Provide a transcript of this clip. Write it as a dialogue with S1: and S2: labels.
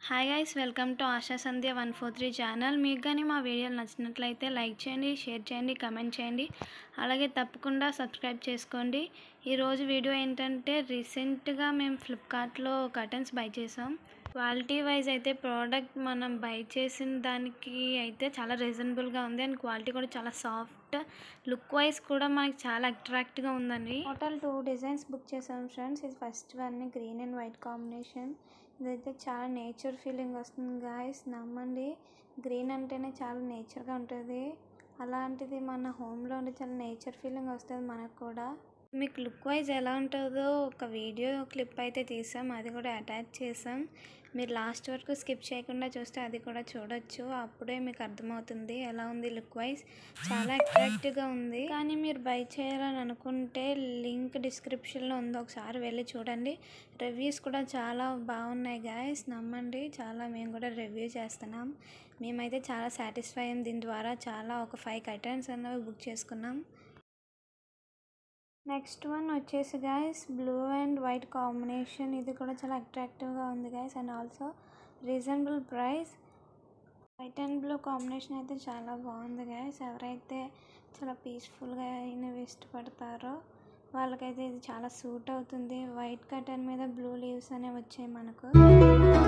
S1: hi guys welcome to Asha Sandhya one four three channel మీకు కానీ మా వీడియోలు నచ్చినట్లయితే లైక్ చేయండి షేర్ చేయండి కమెంట్ చేయండి అలాగే తప్పకుండా సబ్స్క్రైబ్ చేసుకోండి ఈరోజు వీడియో ఏంటంటే రీసెంట్గా మేము ఫ్లిప్కార్ట్లో కర్టన్స్ బై చేసాం క్వాలిటీ వైజ్ అయితే ప్రోడక్ట్ మనం బై చేసిన దానికి అయితే చాలా రీజనబుల్గా ఉంది అండ్ క్వాలిటీ కూడా చాలా సాఫ్ట్ లుక్ వైజ్ కూడా మనకి చాలా అట్రాక్ట్గా ఉందండి టోటల్ టూ డిజైన్స్ బుక్ చేసాం ఫ్రెండ్స్ ఇది first one green and white combination ఇదైతే చాలా నేచర్ ఫీలింగ్ వస్తుంది గాయస్ నమ్మండి గ్రీన్ అంటేనే చాలా నేచర్గా ఉంటుంది అలాంటిది మన హోమ్లో ఉంటే చాలా నేచర్ ఫీలింగ్ వస్తుంది మనకు కూడా మీకు లుక్ వైజ్ ఎలా ఉంటుందో ఒక వీడియో క్లిప్ అయితే తీసాం అది కూడా అటాచ్ చేసాం మీరు లాస్ట్ వరకు స్కిప్ చేయకుండా చూస్తే అది కూడా చూడొచ్చు అప్పుడే మీకు అర్థమవుతుంది ఎలా ఉంది లుక్ వైజ్ చాలా అట్రాక్టివ్గా ఉంది కానీ మీరు బై చేయాలని అనుకుంటే లింక్ డిస్క్రిప్షన్లో ఉంది ఒకసారి వెళ్ళి చూడండి రివ్యూస్ కూడా చాలా బాగున్నాయి గాయస్ నమ్మండి చాలా మేము కూడా రివ్యూ చేస్తున్నాం మేమైతే చాలా సాటిస్ఫై అయ్యాం దీని ద్వారా చాలా ఒక ఫైవ్ కర్టన్స్ అన్నవి బుక్ చేసుకున్నాం నెక్స్ట్ వన్ వచ్చేసి guys blue and white combination ఇది కూడా చాలా అట్రాక్టివ్గా ఉంది guys and also reasonable price white and blue combination అయితే చాలా బాగుంది గాయస్ ఎవరైతే చాలా పీస్ఫుల్గా అయినవి ఇష్టపడతారో వాళ్ళకైతే ఇది చాలా సూట్ అవుతుంది వైట్ కటన్ మీద బ్లూ లీవ్స్ అనేవి వచ్చాయి మనకు